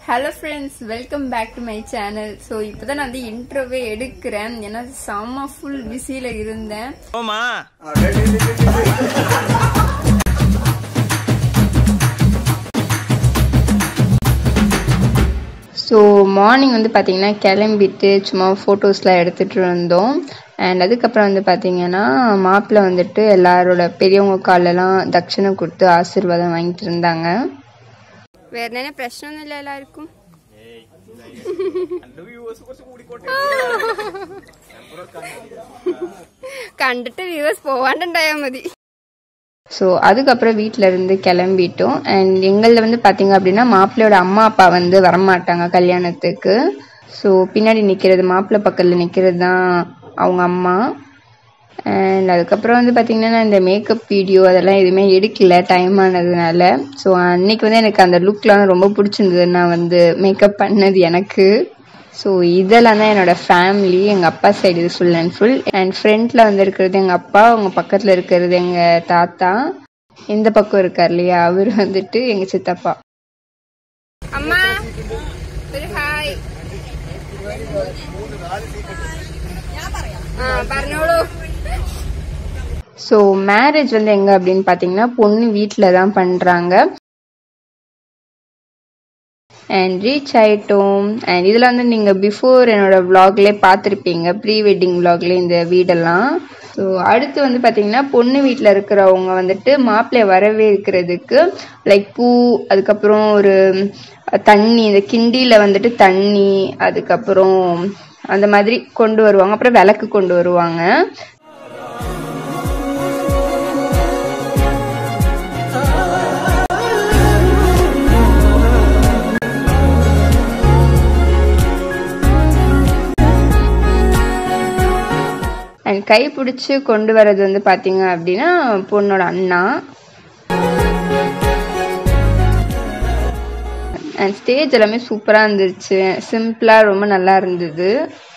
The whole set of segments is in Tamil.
hello friends welcome back to my channel so இப்போதான் நான் வந்து இன்ட்ரோவே எடுக்கிறேன் ஏன்னா செம்ம ஃபுல் பிஸியில் இருந்தேன் போமா ஸோ மார்னிங் வந்து பார்த்தீங்கன்னா கிளம்பிட்டு சும்மா ஃபோட்டோஸ்லாம் எடுத்துகிட்டு இருந்தோம் அண்ட் அதுக்கப்புறம் வந்து பார்த்தீங்கன்னா மாப்பிள்ளை வந்துட்டு எல்லாரோட பெரியவங்க காலெல்லாம் தட்சணை கொடுத்து ஆசீர்வாதம் வாங்கிட்டு இருந்தாங்க വേറെ തന്നെ പ്രശ്നമൊന്നുമില്ല എല്ലാവർക്കും കണ്ടിട്ട് വ്യൂവേഴ്സ് പോവാണ്ടുണ്ടായാ മതി ஸோ அதுக்கப்புறம் வீட்டில் இருந்து கிளம்பிட்டோம் அண்ட் எங்களில் வந்து பார்த்தீங்க அப்படின்னா மாப்பிள்ளையோட அம்மா அப்பா வந்து வரமாட்டாங்க கல்யாணத்துக்கு ஸோ பின்னாடி நிற்கிறது மாப்பிள்ளை பக்கத்தில் நிற்கிறது தான் அவங்க அம்மா அண்ட் அதுக்கப்புறம் வந்து பார்த்தீங்கன்னா நான் இந்த மேக்கப் வீடியோ அதெல்லாம் எதுவுமே எடுக்கல டைம் ஆனதுனால ஸோ அன்னைக்கு வந்து எனக்கு அந்த லுக்லாம் ரொம்ப பிடிச்சிருந்தது நான் வந்து மேக்கப் பண்ணது எனக்கு ஸோ இதெல்லாம் தான் என்னோட ஃபேமிலி எங்கள் அப்பா சைடு இது ஃபுல் அண்ட் ஃபுல் அண்ட் ஃப்ரண்ட்டில் வந்து இருக்கிறது எங்கள் அப்பா அவங்க பக்கத்தில் இருக்கிறது எங்கள் தாத்தா இந்த பக்கம் இருக்கார் இல்லையா அவர் வந்துட்டு எங்கள் சித்தப்பா அம்மா ഒരു ഹായ് പറഞ്ഞോളൂ ஸோ மேரேஜ் வந்து எங்க அப்படின்னு பார்த்தீங்கன்னா பொண்ணு வீட்டில் தான் பண்ணுறாங்க அண்ட் ரீச் ஆயிட்டோம் அண்ட் இதில் வந்து நீங்கள் பிஃபோர் என்னோட vlogலே பார்த்துருப்பீங்க ப்ரீ வெட்டிங் vlogல இந்த வீடெல்லாம் ஸோ அடுத்து வந்து பார்த்தீங்கன்னா பொண்ணு வீட்டில் இருக்கிறவங்க வந்துட்டு மாப்பிள்ளைய வரவேற்கிறதுக்கு லைக் பூ அதுக்கப்புறம் ஒரு தண்ணி இந்த கிண்டியில் வந்துட்டு தண்ணி அதுக்கப்புறம் அந்த மாதிரி கொண்டு வருவாங்க அப்புறம் விளக்கு கொண்டு வருவாங்க அண்ட் கை பிடிச்சி கொண்டு வர்றது வந்து பார்த்தீங்க அப்படின்னா பொண்ணோட அண்ணா அண்ட் ஸ்டேஜ் எல்லாமே சூப்பராக இருந்துச்சு சிம்பிளாக ரொம்ப நல்லா இருந்தது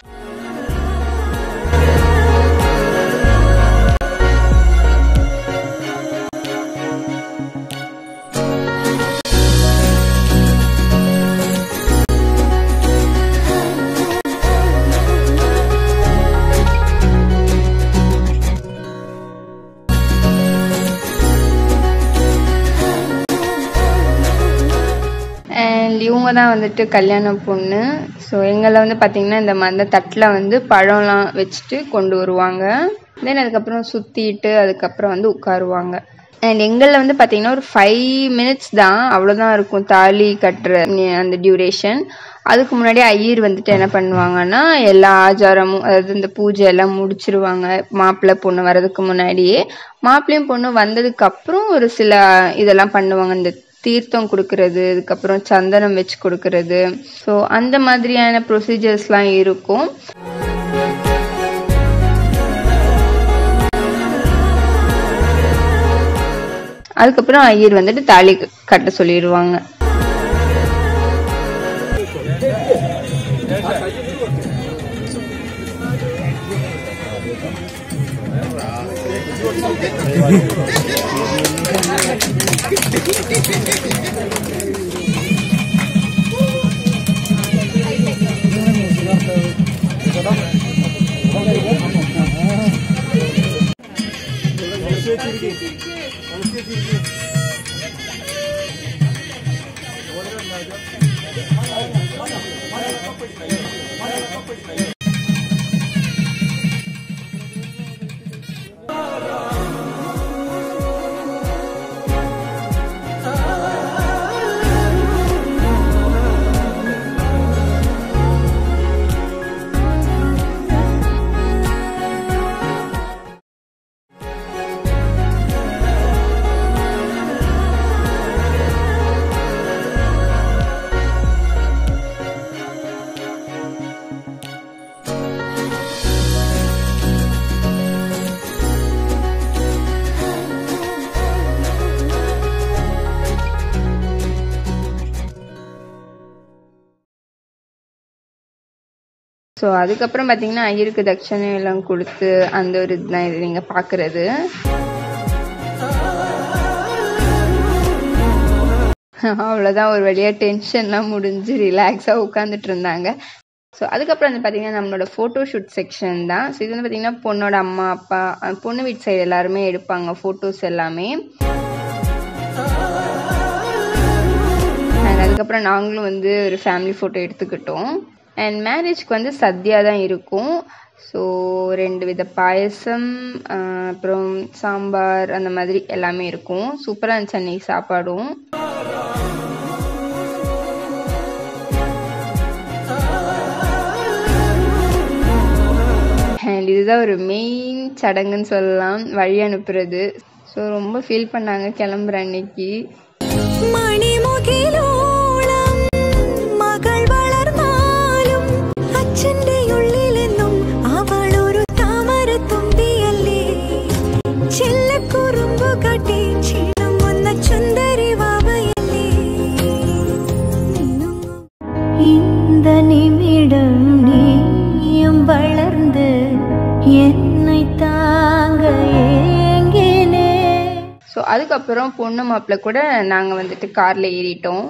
அண்ட் இவங்க தான் வந்துட்டு கல்யாண பொண்ணு ஸோ எங்களை வந்து பார்த்தீங்கன்னா இந்த மாதிரி தட்டில் வந்து பழம்லாம் வச்சுட்டு கொண்டு வருவாங்க தென் அதுக்கப்புறம் சுற்றிட்டு அதுக்கப்புறம் வந்து உட்காருவாங்க அண்ட் எங்களில் வந்து பார்த்தீங்கன்னா ஒரு ஃபைவ் மினிட்ஸ் தான் அவ்வளோதான் இருக்கும் தாலி கட்டுற நி- அந்த டியூரேஷன் அதுக்கு முன்னாடி ஐயர் வந்துட்டு என்ன பண்ணுவாங்கன்னா எல்லா ஆச்சாரமும் அதாவது இந்த பூஜை எல்லாம் முடிச்சிருவாங்க மாப்பிள்ளை பொண்ணு வர்றதுக்கு முன்னாடியே மாப்பிள்ளையும் பொண்ணு வந்ததுக்கு அப்புறம் ஒரு சில இதெல்லாம் பண்ணுவாங்க இந்த தீர்த்தம் கொடுக்கறது அதுக்கப்புறம் சந்தனம் வச்சு கொடுக்கறது ஸோ அந்த மாதிரியான ப்ரொசீஜர்ஸ்லாம் இருக்கும் அதுக்கப்புறம் ஐயர் வந்துட்டு தாலி க- கட்ட சொல்லிடுவாங்க ஸோ அதுக்கப்புறம் பார்த்தீங்கன்னா ஐயருக்கு தட்சணை எல்லாம் கொடுத்து அந்த ஒரு இதுதான் இது நீங்கள் பார்க்குறது அவ்வளோதான் ஒரு வழியாக டென்ஷன்லாம் முடிஞ்சு ரிலாக்ஸாக உட்காந்துட்டு இருந்தாங்க ஸோ அதுக்கப்புறம் வந்து பார்த்தீங்கன்னா நம்மளோட ஃபோட்டோ ஷூட் செக்ஷன் தான் ஸோ இது வந்து பார்த்தீங்கன்னா பொண்ணோட அம்மா அப்பா அஹ் பொண்ணு வீட்டு சைடு எல்லாருமே எடுப்பாங்க ஃபோட்டோஸ் எல்லாமே அண்ட் அதுக்கப்புறம் நாங்களும் வந்து ஒரு ஃபேமிலி ஃபோட்டோ எடுத்துக்கிட்டோம் அண்ட் மேரேஜ்க்கு வந்து சத்யா தான் இருக்கும் ஸோ ரெண்டு வித பாயசம் அஹ் அப்புறம் சாம்பார் அந்த மாதிரி எல்லாமே இருக்கும் சூப்பராக இருந்துச்சு அன்னைக்கு சாப்பாடும் அண்ட் இதுதான் ஒரு மெயின் சடங்குன்னு சொல்லலாம் வழி அனுப்புறது ஸோ ரொம்ப ஃபீல் பண்ணாங்க கிளம்புற அன்னைக்கு മണിമുകിലോളം മകൾ വളർന്നാലും അച്ഛന്റെ ഉള്ളിലെന്നും അവൾ ഒരു താമരത്തുമ്പിയല്ലേ ചെല്ലക്കുറുമ്പു കാട്ടി ചിണുങ്ങുന്ന ചുന്ദരി വാവയല്ലേ இந்த நிமிடம் நீயும் வளர்ந்து என்னை தாங்க ஏங்கினே ஸோ அதுக்கப்புறம் பொண்ணு மாப்பிள்ளை கூட நாங்கள் வந்துட்டு காரில் ஏறிட்டோம்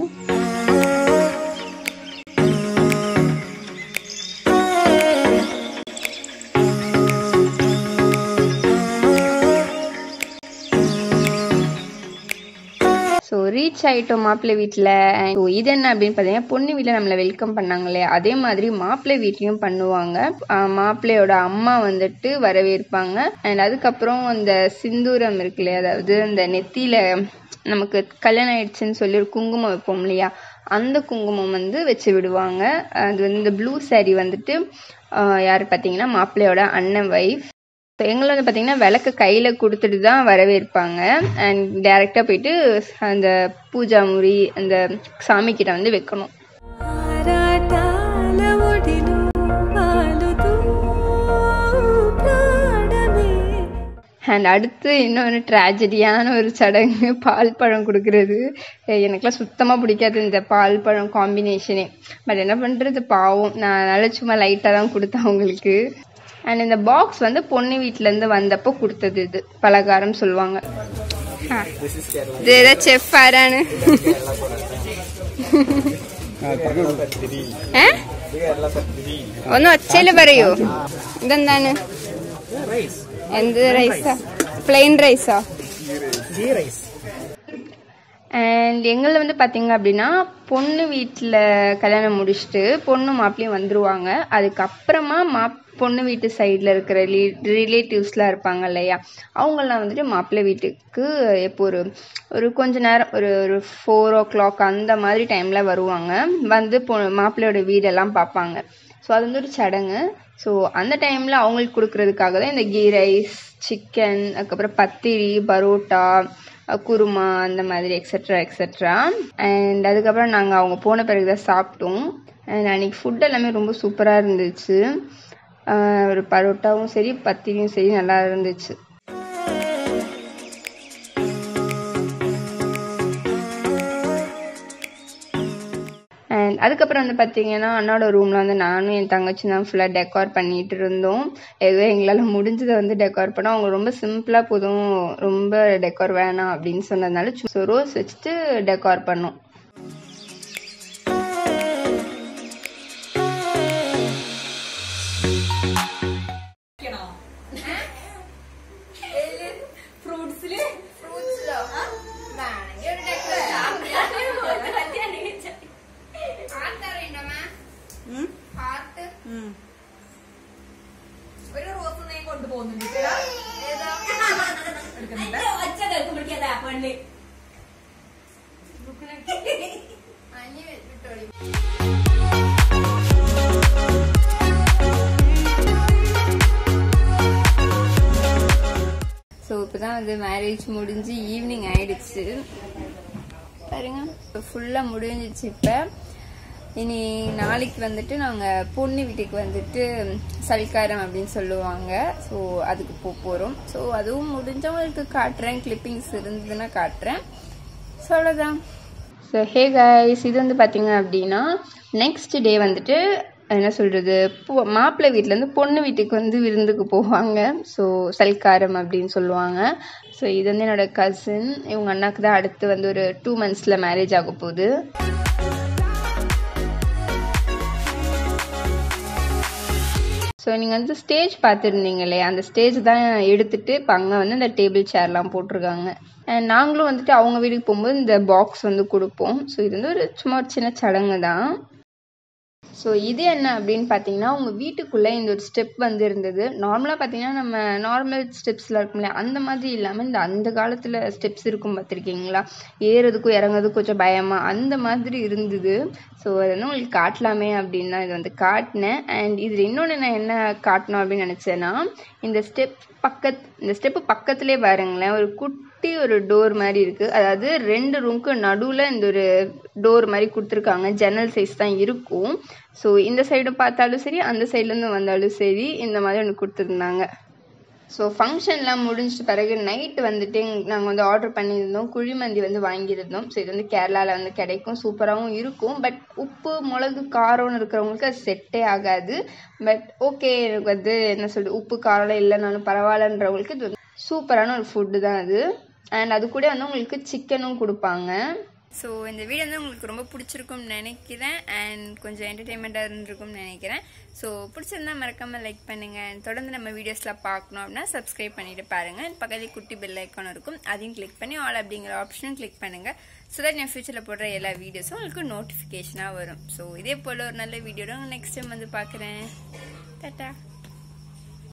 ஸோ ரீச் ஆகிட்டோம் மாப்பிள்ளை வீட்டில் ஸோ இது என்ன அப்படின்னு பார்த்தீங்கன்னா பொண்ணு வீட்டில் நம்மளை வெல்கம் பண்ணாங்க இல்லையா அதே மாதிரி மாப்பிள்ளை வீட்லேயும் பண்ணுவாங்க ஆஹ் மாப்பிள்ளையோட அம்மா வந்துட்டு வரவேற்பாங்க அண்ட் அதுக்கப்புறம் அந்த சிந்தூரம் இருக்கு இல்லையா அதாவது அந்த நெத்தியில் நமக்கு கல்யாணம் ஆயிடுச்சுன்னு சொல்லி ஒரு குங்குமம் வைப்போம் இல்லையா அந்த குங்குமம் வந்து வச்சு விடுவாங்க அது வந்து இந்த ப்ளூ saree வந்துட்டு ஆஹ் யார் பார்த்தீங்கன்னா மாப்பிள்ளையோட அண்ணன் ஒய்ஃப் ஸோ எங்களை வந்து பார்த்தீங்கன்னா விளக்கு கையில் கொடுத்துட்டு தான் வரவேற்பாங்க அண்ட் டேரெக்டாக போயிட்டு அந்த பூஜா முறி அந்த சாமி கிட்ட வந்து வைக்கணும் ആരാട്ടാല ഒടിലു ആലുതു പ്രാണമേ அண்ட் அடுத்து இன்னொன்று ட்ராஜடியான ஒரு சடங்கு பால் பழம் கொடுக்கறது அஹ் எனக்கெல்லாம் சுத்தமாக பிடிக்காது இந்த பால் பழம் காம்பினேஷனே பட் என்ன பண்ணுறது பாவம் நான் அதனால சும்மா லைட்டாக தான் கொடுத்தேன் அவங்களுக்கு அண்ட் இந்த பாக்ஸ் வந்து பொண்ணு வீட்டிலேருந்து வந்தப்போ கொடுத்தது இது பலகாரம் சொல்லுவாங்க இது ஏதோ செஃப் ஆரானு ഒന്ന് ഒച്ചയില് പറയൂ ഇതെന്താണ് എന്ത് റൈസാ പ്ലെയിൻ റൈസാ அண்ட் எங்களில் வந்து பார்த்தீங்க அப்படின்னா பொண்ணு வீட்டில் கல்யாணம் முடிச்சுட்டு பொண்ணு மாப்பிள்ளையும் வந்துருவாங்க அதுக்கப்புறமா மா பொண்ணு வீட்டு சைடில் இருக்கிற ரிலே ரிலேட்டிவ்ஸ்லாம் இருப்பாங்க இல்லையா அவங்கெல்லாம் வந்துட்டு மாப்பிள்ளை வீட்டுக்கு எப்போ ஒரு ஒரு கொஞ்ச நேரம் ஒரு ஒரு ஃபோர் ஓ கிளாக் அந்த மாதிரி டைமில் வருவாங்க வந்து பொ மாப்பிள்ளையோட வீடெல்லாம் பார்ப்பாங்க ஸோ அது வந்து ஒரு சடங்கு ஸோ அந்த டைமில் அவங்களுக்கு கொடுக்கறதுக்காக தான் இந்த கீ ரைஸ் சிக்கன் அதுக்கப்புறம் பத்திரி பரோட்டா அஹ் குருமா அந்த மாதிரி எக்ஸெட்ரா எக்ஸெட்ரா அண்ட் அதுக்கப்புறம் நாங்கள் அவங்க போன பிறகு தான் சாப்பிட்டோம் அண்ட் அன்றைக்கி ஃபுட் எல்லாமே ரொம்ப சூப்பராக இருந்துச்சு அஹ் ஒரு பரோட்டாவும் சரி பத்திரியும் சரி நல்லா இருந்துச்சு அண்ட் அதுக்கப்புறம் வந்து பார்த்தீங்கன்னா அண்ணாவோட ரூமில் வந்து நானும் என் தங்கச்சி தான் ஃபுல்லாக டெக்கார் பண்ணிட்டு இருந்தோம் ஏதோ எங்களால் முடிஞ்சதை வந்து டெக்கார் பண்ணோம் அவங்க ரொம்ப சிம்பிளாக போதும் ரொம்ப டெக்கார் வேணாம் அப்படின்னு சொன்னதுனால ஸோ ரோஸ் வச்சுட்டு டெக்கார் பண்ணோம் ഒരു റോസ് നെയ്യ് കൊണ്ടുപോകുന്നുണ്ട് ഒച്ച കേൾക്കുമ്പോഴേക്കാ പെണ്ണ് ஸோ இப்போ தான் வந்து மேரேஜ் முடிஞ்சு ஈவினிங் ஆயிடுச்சு பாருங்க இப்போ ஃபுல்லாக முடிஞ்சிச்சு இப்போ இனி நாளைக்கு வந்துட்டு நாங்கள் பொண்ணு வீட்டுக்கு வந்துட்டு சல்காரம் அப்படின்னு சொல்லுவாங்க ஸோ அதுக்கு போக போகிறோம் ஸோ அதுவும் முடிஞ்சவங்களுக்கு காட்டுறேன் கிளிப்பிங்ஸ் இருந்ததுன்னா காட்டுறேன் ஸோ அவ்வளோதான் ஸோ ஹே கைஸ் இது வந்து பார்த்தீங்க அப்படின்னா நெக்ஸ்ட் டே வந்துட்டு என்ன சொல்கிறது மாப்பிள்ளை வீட்டிலேருந்து பொண்ணு வீட்டுக்கு வந்து விருந்துக்கு போவாங்க ஸோ சல்காரம் அப்படின்னு சொல்லுவாங்க ஸோ இது வந்து என்னோட கசின் இவங்க அண்ணாக்கு தான் அடுத்து வந்து ஒரு டூ மந்த்ஸில் மேரேஜ் ஆக போகுது ஸோ நீங்கள் வந்து ஸ்டேஜ் பார்த்துருந்தீங்களே அந்த ஸ்டேஜ் தான் எடுத்துட்டு இப்போ அங்கே வந்து இந்த டேபிள் சேர்லாம் போட்டிருக்காங்க அண்ட் நாங்களும் வந்துட்டு அவங்க வீட்டுக்கு போகும்போது இந்த பாக்ஸ் வந்து கொடுப்போம் ஸோ இது வந்து ஒரு சும்மா ஒரு சின்ன சடங்கு தான் ஸோ இது என்ன அப்படின்னு பார்த்தீங்கன்னா உங்கள் வீட்டுக்குள்ளே இந்த ஒரு ஸ்டெப் வந்து இருந்தது நார்மலாக பார்த்தீங்கன்னா நம்ம நார்மல் ஸ்டெப்ஸில் இருக்கும் இல்லையா அந்த மாதிரி இல்லாமல் இந்த அந்த காலத்தில் ஸ்டெப்ஸ் இருக்கும் பார்த்துருக்கீங்களா ஏறுறதுக்கும் இறங்குறதுக்கும் கொஞ்சம் பயமாக அந்த மாதிரி இருந்தது ஸோ அதை வந்து உங்களுக்கு காட்டலாமே அப்படின்னு தான் இது வந்து காட்டினேன் அண்ட் இதில் இன்னொன்று நான் என்ன காட்டணும் அப்படின்னு நினச்சேன்னா இந்த ஸ்டெப் பக்கத் இந்த ஸ்டெப்பு பக்கத்துலேயே பாருங்களேன் ஒரு குட்டி ஒரு டோர் மாதிரி இருக்குது அதாவது ரெண்டு ரூமுக்கு நடுவில் இந்த ஒரு டோர் மாதிரி கொடுத்துருக்காங்க ஜன்னல் சைஸ் தான் இருக்கும் ஸோ இந்த சைடு பார்த்தாலும் சரி அந்த சைட்லேருந்து வந்தாலும் சரி இந்த மாதிரி ஒன்று கொடுத்துருந்தாங்க ஸோ ஃபங்க்ஷன்லாம் முடிஞ்சிட்ட பிறகு நைட் வந்துட்டு நாங்கள் வந்து ஆர்டர் பண்ணியிருந்தோம் குழிமந்தி வந்து வாங்கியிருந்தோம் ஸோ இது வந்து கேரளாவில் வந்து கிடைக்கும் சூப்பராகவும் இருக்கும் பட் உப்பு மிளகு காரம்னு இருக்கிறவங்களுக்கு அது செட்டே ஆகாது பட் ஓகே எனக்கு வந்து என்ன சொல்றது உப்பு காரம் இல்லைனாலும் பரவாயில்லன்றவங்களுக்கு இது வந்து சூப்பரான ஒரு ஃபுட்டு தான் அது அண்ட் அது கூட வந்து உங்களுக்கு சிக்கனும் கொடுப்பாங்க ஸோ இந்த வீடியோ வந்து உங்களுக்கு ரொம்ப பிடிச்சிருக்கும்னு நினைக்கிறேன் அண்ட் கொஞ்சம் என்டர்டெயின்மெண்ட்டாக இருந்திருக்கும்னு நினைக்கிறேன் ஸோ பிடிச்சிருந்தா மறக்காமல் லைக் பண்ணுங்கள் தொடர்ந்து நம்ம வீடியோஸ்லாம் பார்க்கணும் அப்படின்னா சப்ஸ்கிரைப் பண்ணிட்டு பாருங்கள் பக்கத்துலேயே குட்டி பெல் ஐக்கான் இருக்கும் அதையும் கிளிக் பண்ணி ஆல் அப்படிங்கிற ஆப்ஷனும் கிளிக் பண்ணுங்கள் ஸோ தட் என் ஃபியூச்சரில் போடுற எல்லா வீடியோஸும் உங்களுக்கு நோட்டிஃபிகேஷனாக வரும் ஸோ இதே போல் ஒரு நல்ல வீடியோட நெக்ஸ்ட் டைம் வந்து பார்க்குறேன் டாட்டா